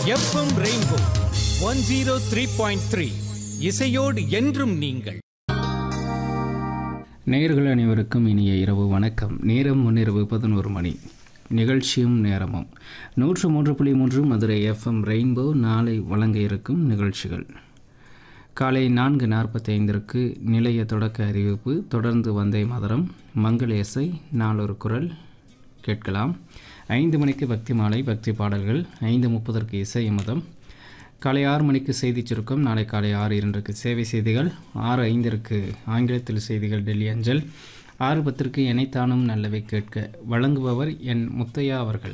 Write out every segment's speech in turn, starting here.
FM Rainbow one zero three point three இசையோடு என்றும் நீங்கள் நேயர்கள் அனைவருக்கும் இனிய இரவு வணக்கம் நேரம் முன்னிரவு பதினோரு மணி நிகழ்ச்சியும் நேரமும் நூற்று மூன்று புள்ளி மூன்று மதுரை எஃப்எம் ரெயின்போ நாளை வழங்க இருக்கும் நிகழ்ச்சிகள் காலை நான்கு நாற்பத்தி ஐந்திற்கு நிலைய தொடக்க அறிவிப்பு தொடர்ந்து வந்தே மதுரம் மங்களேசை நாளொரு குரல் கேட்கலாம் ஐந்து மணிக்கு பக்தி மாலை பக்தி பாடல்கள் ஐந்து முப்பதற்கு இசை மதம் காலை ஆறு மணிக்கு செய்தி சுருக்கம் நாளை காலை ஆறு இரண்டுக்கு சேவை செய்திகள் ஆறு ஐந்திற்கு ஆங்கிலத்தில் செய்திகள் டெல்லி அஞ்சல் ஆறு பத்திற்கு எனைத்தானும் நல்லவை கேட்க வழங்குபவர் என் முத்தையா அவர்கள்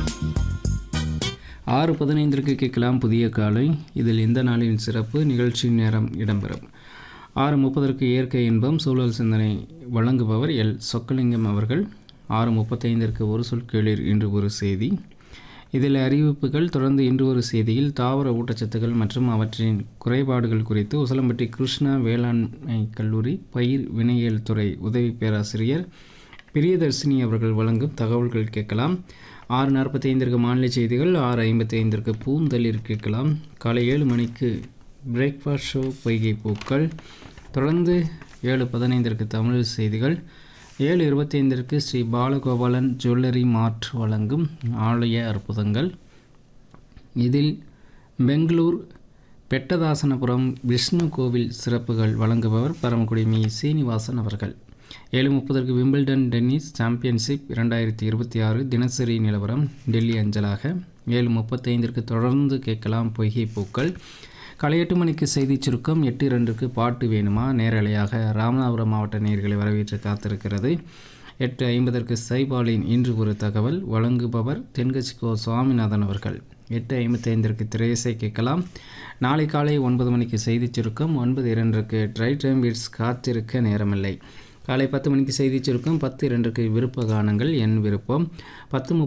ஆறு பதினைந்திற்கு கேட்கலாம் புதிய காலை இதில் இந்த நாளின் சிறப்பு நிகழ்ச்சி நேரம் இடம்பெறும் ஆறு முப்பதற்கு இயற்கை இன்பம் சூழல் சிந்தனை வழங்குபவர் எல் சொக்கலிங்கம் அவர்கள் ஆறு முப்பத்தைந்திற்கு ஒரு சொல் கேளீர் இன்று ஒரு செய்தி இதில் அறிவிப்புகள் தொடர்ந்து இன்று ஒரு செய்தியில் தாவர ஊட்டச்சத்துக்கள் மற்றும் அவற்றின் குறைபாடுகள் குறித்து உசலம்பட்டி கிருஷ்ணா வேளாண்மை கல்லூரி பயிர் வினையியல் துறை உதவி பேராசிரியர் பிரியதர்சினி அவர்கள் வழங்கும் தகவல்கள் கேட்கலாம் ஆறு நாற்பத்தி ஐந்திற்கு மாநில செய்திகள் ஆறு ஐம்பத்தி ஐந்திற்கு பூந்தளிர் கேட்கலாம் காலை ஏழு மணிக்கு பிரேக்ஃபாஸ்ட் ஷோ பொய்கை பூக்கள் தொடர்ந்து ஏழு பதினைந்திற்கு தமிழ் செய்திகள் ஏழு இருபத்தி ஐந்திற்கு ஸ்ரீ பாலகோபாலன் ஜுவல்லரி மார்ட் வழங்கும் ஆலய அற்புதங்கள் இதில் பெங்களூர் பெட்டதாசனபுரம் விஷ்ணு கோவில் சிறப்புகள் வழங்குபவர் பரமக்குடி மீ சீனிவாசன் அவர்கள் ஏழு முப்பதற்கு விம்பிள்டன் டென்னிஸ் சாம்பியன்ஷிப் இரண்டாயிரத்தி இருபத்தி ஆறு தினசரி நிலவரம் டெல்லி அஞ்சலாக ஏழு முப்பத்தைந்திற்கு தொடர்ந்து கேட்கலாம் பொய்கை பூக்கள் காலை எட்டு மணிக்கு செய்திச் சுருக்கம் எட்டு இரண்டுக்கு பாட்டு வேணுமா நேரலையாக ராமநாதபுரம் மாவட்ட நேர்களை வரவேற்று காத்திருக்கிறது எட்டு ஐம்பதற்கு சைபாலின் இன்று ஒரு தகவல் வழங்குபவர் தென்கட்சிக்கோ சுவாமிநாதன் அவர்கள் எட்டு ஐம்பத்தி ஐந்திற்கு திரையசை கேட்கலாம் நாளை காலை ஒன்பது மணிக்கு செய்திச் சுருக்கம் ஒன்பது இரண்டுக்கு ட்ரை டைம் பீட்ஸ் காத்திருக்க நேரமில்லை காலை பத்து மணிக்கு செய்திச் சுருக்கம் பத்து இரண்டுக்கு விருப்ப கானங்கள் என் விருப்பம் பத்து